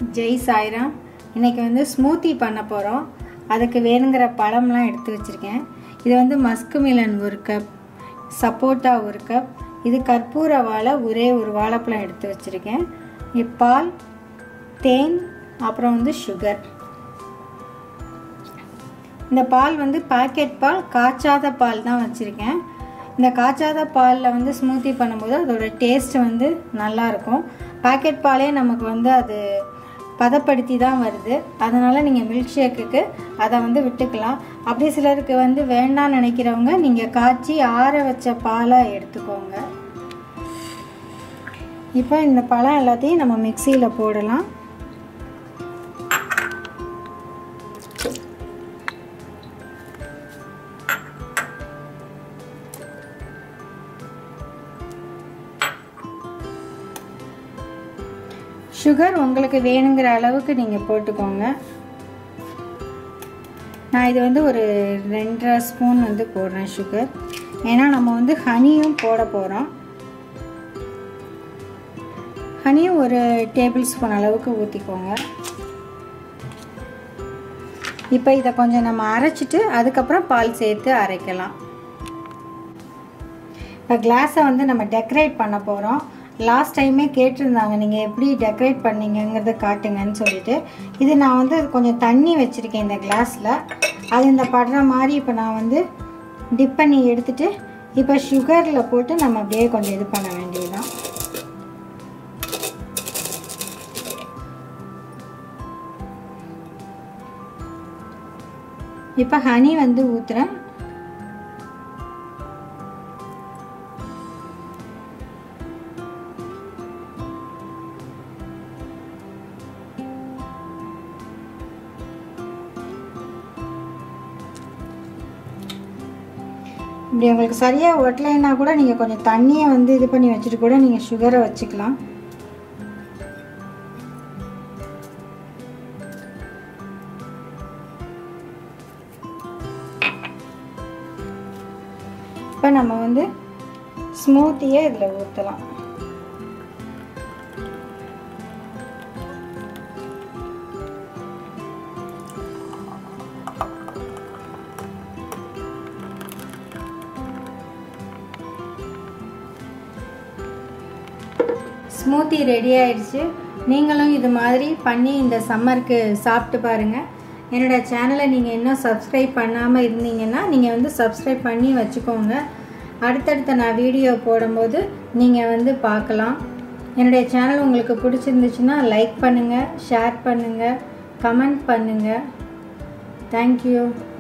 ஜெய் சாய்ராம் இன்றைக்கி வந்து ஸ்மூத்தி பண்ண போகிறோம் அதுக்கு வேணுங்கிற பழம்லாம் எடுத்து வச்சுருக்கேன் இது வந்து மஸ்கு மிலன் ஒரு கப் சப்போட்டா ஒரு கப் இது கற்பூர வாழை ஒரே ஒரு வாழைப்பழம் எடுத்து வச்சுருக்கேன் பால் தேன் அப்புறம் வந்து சுகர் இந்த பால் வந்து பாக்கெட் பால் காய்ச்சாத பால் தான் வச்சுருக்கேன் இந்த காய்ச்சாத பாலில் வந்து ஸ்மூத்தி பண்ணும்போது அதோட டேஸ்ட் வந்து நல்லாயிருக்கும் பாக்கெட் பாலே நமக்கு வந்து அது பதப்படுத்தி தான் வருது அதனால் நீங்கள் மில்க் ஷேக்குக்கு அதை வந்து விட்டுக்கலாம் அப்படி சிலருக்கு வந்து வேண்டாம்னு நினைக்கிறவங்க நீங்கள் காய்ச்சி ஆற வச்ச பாலாக எடுத்துக்கோங்க இப்போ இந்த பழம் எல்லாத்தையும் நம்ம மிக்சியில் போடலாம் சுகர் உங்களுக்கு வேணுங்கிற அளவுக்கு நீங்கள் போட்டுக்கோங்க நான் இது வந்து ஒரு ரெண்டரை ஸ்பூன் வந்து போடுறேன் சுகர் ஏன்னா நம்ம வந்து ஹனியும் போட போகிறோம் ஹனியும் ஒரு டேபிள் ஸ்பூன் அளவுக்கு ஊற்றிக்கோங்க இப்போ இதை கொஞ்சம் நம்ம அரைச்சிட்டு அதுக்கப்புறம் பால் சேர்த்து அரைக்கலாம் இப்போ கிளாஸை வந்து நம்ம டெக்கரேட் பண்ண போகிறோம் லாஸ்ட் டைமே கேட்டிருந்தாங்க நீங்கள் எப்படி டெக்கரேட் பண்ணீங்கிறத காட்டுங்கன்னு சொல்லிட்டு இது நான் வந்து கொஞ்சம் தண்ணி வச்சுருக்கேன் இந்த கிளாஸில் அது இந்த படுற மாதிரி இப்போ நான் வந்து டிப் பண்ணி எடுத்துட்டு இப்போ சுகரில் போட்டு நம்ம அப்படியே கொஞ்சம் இது பண்ண வேண்டியதுதான் இப்போ ஹனி வந்து ஊற்றுறேன் இப்படி உங்களுக்கு சரியாக ஒட்டலைன்னா கூட நீங்கள் கொஞ்சம் தண்ணியை வந்து இது பண்ணி வச்சுட்டு கூட நீங்கள் சுகரை வச்சுக்கலாம் இப்போ நம்ம வந்து ஸ்மூத்தியை இதில் ஊற்றலாம் ஸ்மூத்தி ரெடி ஆயிடுச்சு நீங்களும் இது மாதிரி பண்ணி இந்த சம்மருக்கு சாப்பிட்டு பாருங்கள் என்னோடய சேனலை நீங்கள் இன்னும் சப்ஸ்கிரைப் பண்ணாமல் இருந்தீங்கன்னா நீங்கள் வந்து சப்ஸ்கிரைப் பண்ணி வச்சுக்கோங்க அடுத்தடுத்த நான் வீடியோ போடும்போது நீங்கள் வந்து பார்க்கலாம் என்னுடைய சேனல் உங்களுக்கு பிடிச்சிருந்துச்சுன்னா லைக் பண்ணுங்கள் ஷேர் பண்ணுங்கள் கமெண்ட் பண்ணுங்கள் தேங்க்யூ